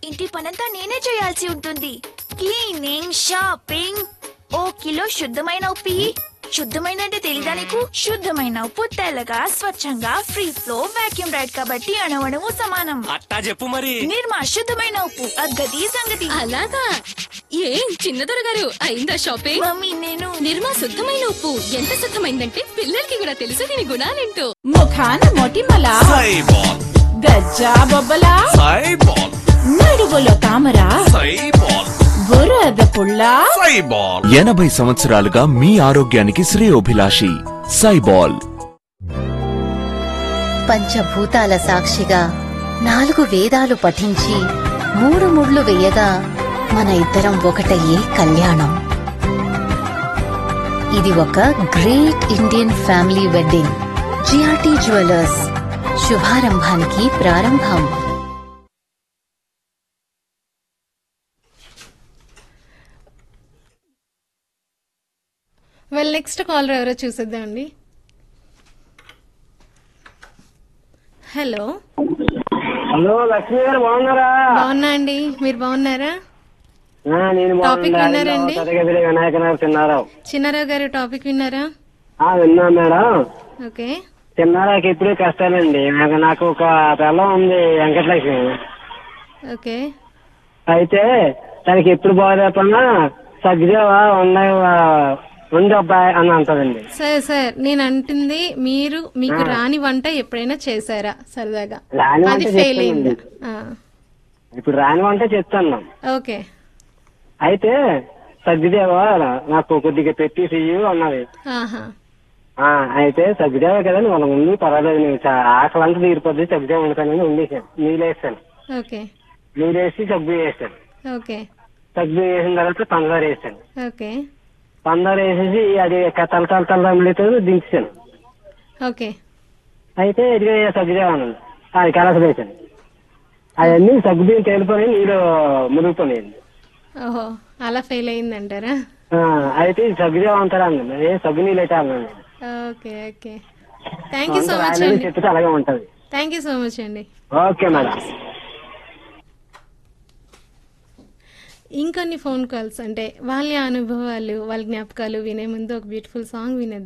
ఇంటి పనంతా నేనే చేయాల్సి ఉంటుంది క్లీనింగ్ షాపింగ్ ఓ కిలో శుద్ధమైన ఉప్పు ఇయ్యి. శుద్ధమైన అంటే తెలీదా నీకు శుద్ధమైన ఉప్పు తెల్లగా స్వచ్ఛంగా ఫ్రీ ఫ్లో వాక్యూమ్ రైడ్ కాబట్టి అణవణము సమానం అట్టా చెప్పు మరి నిర్మా శుద్ధమైన ఉప్పు అగ్గది సంగతి అలాగా ఏం చిన్నదొర గారు అయిందా షాపింగ్ మమ్మీ నేను నిర్మా శుద్ధమైన ఉప్పు ఎంత శుద్ధమైందంటే పిల్లలకి కూడా తెలుసు దీని గుణాలేంటో ముఖాన మొటిమల సైబాల్ గజ్జా బొబ్బల సైబాల్ నడువులో తామర సైబాల్ బురద పుల్ల సైబాల్ ఎనభై సంవత్సరాలుగా మీ ఆరోగ్యానికి శ్రేయోభిలాషి సైబాల్ పంచభూతాల సాక్షిగా నాలుగు వేదాలు పఠించి మూడు ముళ్ళు వేయగా మన ఇద్దరం ఒకటయ్యే కళ్యాణం ఇది ఒక great Indian family wedding GRT jewellers శుభారంభానికి ప్రారంభం వెల్ నెక్స్ట్ కాలర్ ఎవరో చూసేద్దామండి హలో హలో లక్ష్మి గారు బాగున్నారా బాగున్నా అండి మీరు బాగున్నారా ఆ, నేను టాపిక్ బాగున్నా. విన్నారండి? తరగతిలో వినాయకరావు తిన్నారావు చిన్నారావు గారు టాపిక్ విన్నారా ఆ విన్నా మేడం ఓకే తిన్నారాకి ఎప్పుడూ కష్టాలండి నాకు నాకు ఒక పిల్లం ఉంది వెంకటలక్ష్మి ఓకే అయితే తనకి ఎప్పుడు బాగోలేపన్నా సగ్జావా ఉన్నాయి ఉంది అబ్బాయి అని అంటదండి సరే సార్ నేను అంటుంది మీరు మీకు రాని వంట ఎప్పుడైనా చేశారా సరదాగా రాని వంట అది ఫెయిల్ అయిందా చేస్తానండి. ఇప్పుడు రాని వంట చెప్తాను ఓకే అయితే సగ్గుదేవా నాకు కొద్దిగా పెట్టి చెయ్యు అన్నది ఆహా ఆ, అయితే సగ్గుదేవ కదండి వాళ్ళ ముందు పర్వాలేదు నేను చా- ఆకలి అంతా తీరిపోద్ది సగ్గుదేవ వండుతానని వండేసాను నీళ్ళు వేస్తాను ఓకే నీళ్ళు వేసి సగ్గు వేసాను ఓకే సగ్గు వేసిన తర్వాత పందారు వేసాను ఓకే పందారు వేసేసి అది తల తల తల రమ్మిడితో దించాను ఓకే అయితే ఇదిగో సగ్గుదేవ అన్నది అది కలస వేసాను అవన్నీ సగ్గు బియ్యం తేలిపోయి నీళ్ళు మునిగిపోయాయి ఓహో అలా ఫెయిల్ అయిందంటారా ఆ, అయితే ఇది సగ్గుదేవ అంటారా అన్నది ఏ సగ్గు నీళ్ళు అయితే అన్నాను okay okay thank you so much రాయలని అండి చెప్తే అలాగే ఉంటది థ్యాంక్ యూ సో మచ్ అండి ఓకే మేడం ఇంకొన్ని ఫోన్ కాల్స్ అంటే వాళ్ళ అనుభవాలు వాళ్ళ జ్ఞాపకాలు వినే ముందు ఒక బ్యూటిఫుల్ సాంగ్ వినేద్దాం